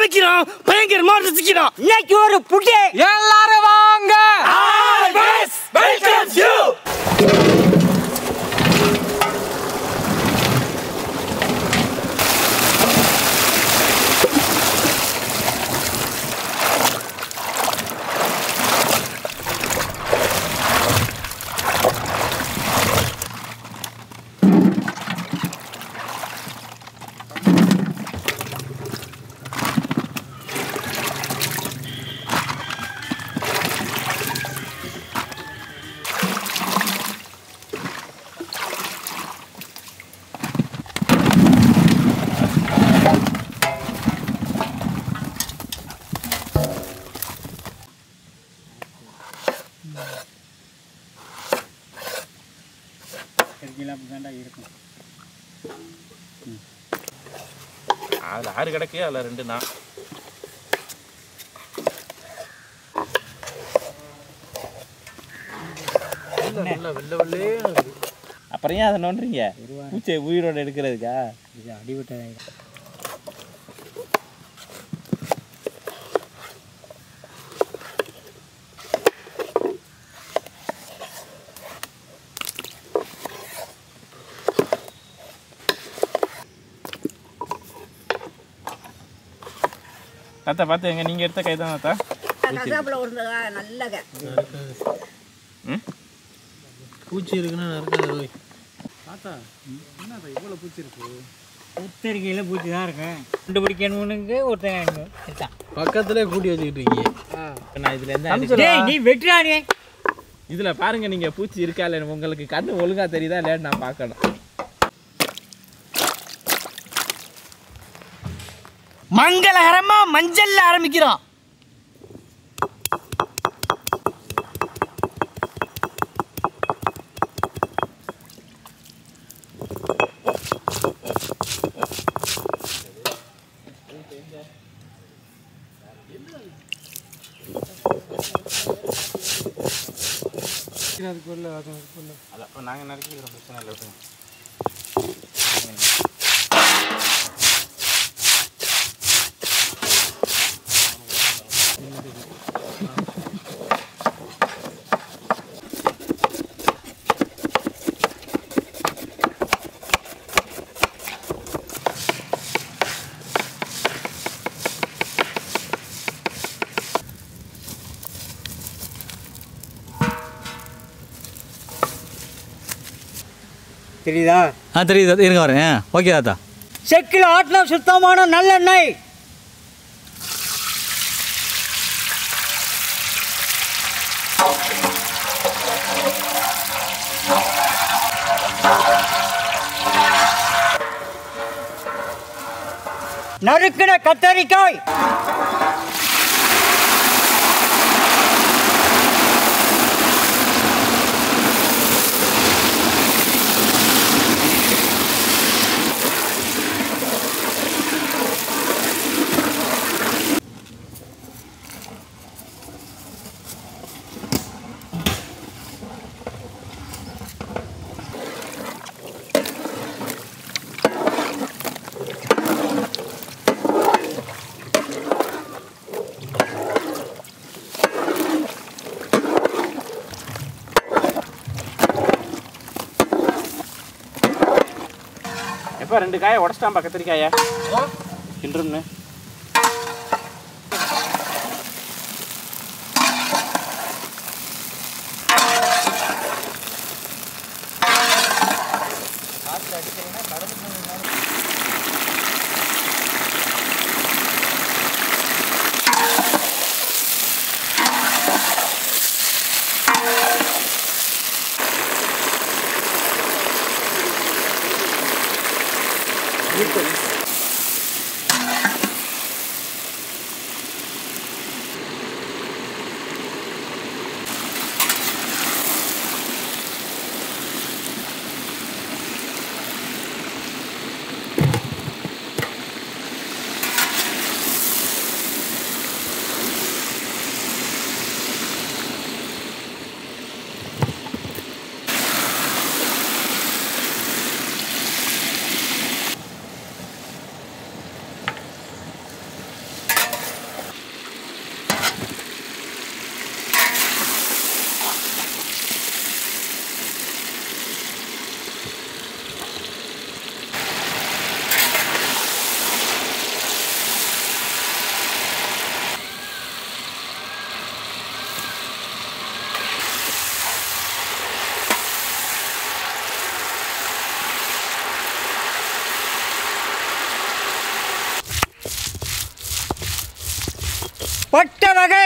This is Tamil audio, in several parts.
வைக்கிறோம் பயங்கரமா ரசிக்கிறோம் இன்னைக்கு ஒரு புட்டு எல்லாரும் வாங்க வெல்கம் யூ அதில் ஆறு கிடக்கு அதில் ரெண்டு நான் அப்புறம் ஏன் அதை நோண்டுறீங்க பூச்சை உயிரோட எடுக்கிறதுக்கா இது அடிபட்டதாய் தாத்தா பார்த்து எங்க நீங்கள் எடுத்த கை தான் தாத்தா கசாப்புல ஒரு நல்ல ம் பூச்சி இருக்குன்னா நடக்காது புத்தரிக்கையில் பூச்சி தான் இருக்கேன் கண்டுபிடிக்கணும்னுங்க ஒருத்தன் எடுத்தான். பக்கத்துலேயே கூட்டி வச்சுக்கிட்டு இருக்கீங்க நான் இதில் எந்த டேய் நீ வெட்டுறானே இதில் பாருங்க நீங்கள் பூச்சி இருக்கா இல்லை உங்களுக்கு கண்ணு ஒழுங்கா தெரியுதா இல்லையான்னு நான் பார்க்கணும் மங்களகரமா மஞ்சள்ல ஆரம்பிக்கிறோம் அதான் நாங்கள் நடக்கிறோம் பிரச்சனை இல்லை விட்டுருங்க. தெரியுதா ஆ தெரியுது இருங்க வரேன் ஓகே தாத்தா செக்கில் ஆட்டின சுத்தமான நல்லெண்ணெய் நறுக்கின கத்தரிக்காய் எப்போ ரெண்டு காயை உடச்சிட்டாம்பா கத்திரிக்காயை கிண்டுன்னு வகை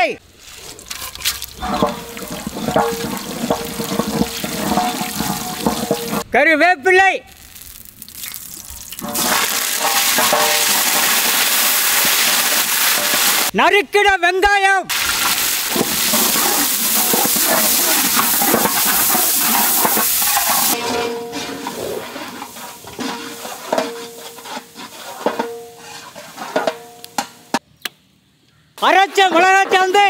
கருவேப்பிள்ளை நறுக்கிட வெங்காயம் அரைச்ச மிளகாய் சாந்து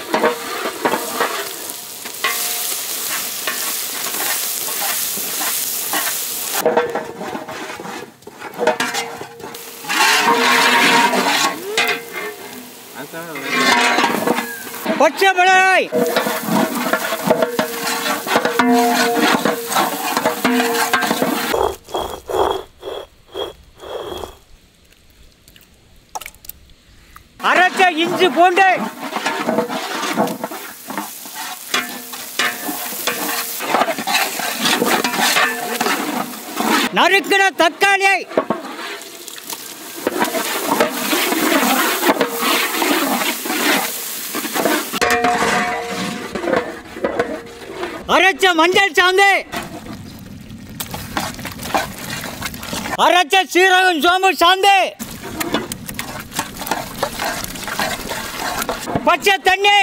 பச்சை மிளகாய் அரைச்ச இஞ்சி பூண்டு நறுக்கின தக்காளி அரைச்ச மஞ்சள் சாந்து அரைச்ச சீரகம் சோம்பு சாந்து பச்சை தண்ணி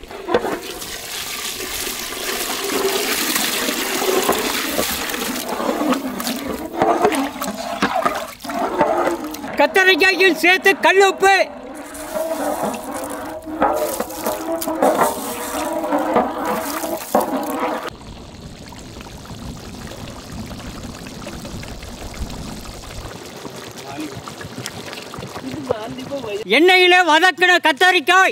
கத்தரிக்காயில் சேர்த்து கல் உப்பு எண்ணெயில வதக்கின கத்தரிக்காய்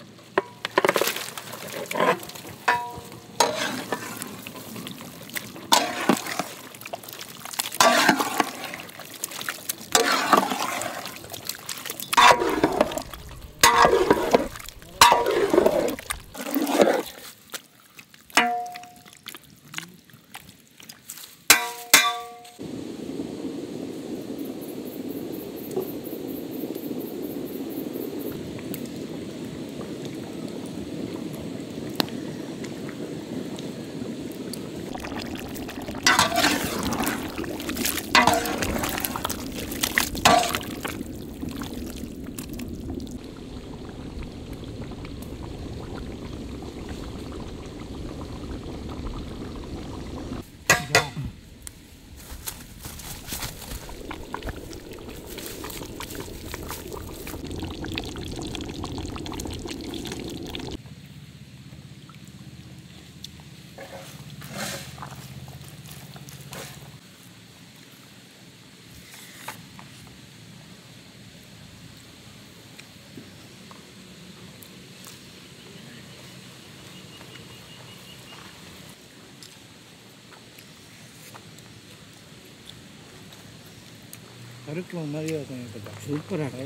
கருக்கலாம் மாதிரியே இருக்கும் சூப்பராக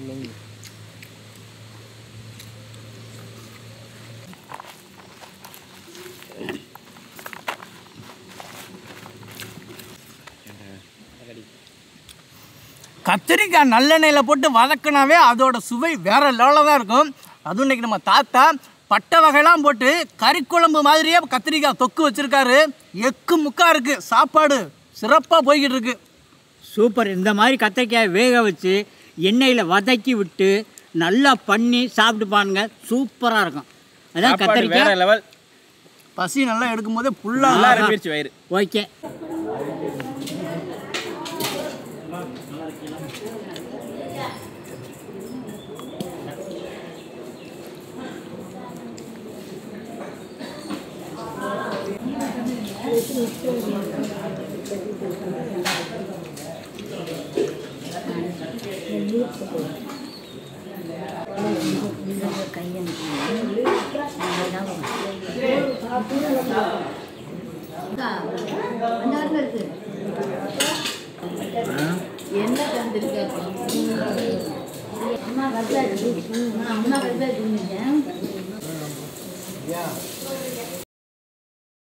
கத்திரிக்காய் நல்லெண்ணெயில் போட்டு வதக்கினாவே அதோட சுவை வேற லெவலில் தான் இருக்கும் அதுவும் இன்னைக்கு நம்ம தாத்தா பட்டை வகையெல்லாம் போட்டு கறிக்குழம்பு மாதிரியே கத்திரிக்காய் தொக்கு வச்சிருக்காரு எக்கு முக்கா இருக்கு சாப்பாடு சிறப்பாக போய்கிட்டு இருக்கு சூப்பர் இந்த மாதிரி கத்திரிக்காய் வேக வச்சு எண்ணெயில் வதக்கி விட்டு நல்லா பண்ணி சாப்பிட்டு பாருங்க சூப்பராக இருக்கும் அதான் சாப்பாடு வேற கத்திரிக்காய் லெவல் பசி நல்லா எடுக்கும் போதே நல்லா ஃபுல்லாக இருப்பிருச்சு வயிறு ஓகே என்ன தந்திருக்க அம்மா கருத்தாச்சு அம்மா கருத்தாச்சு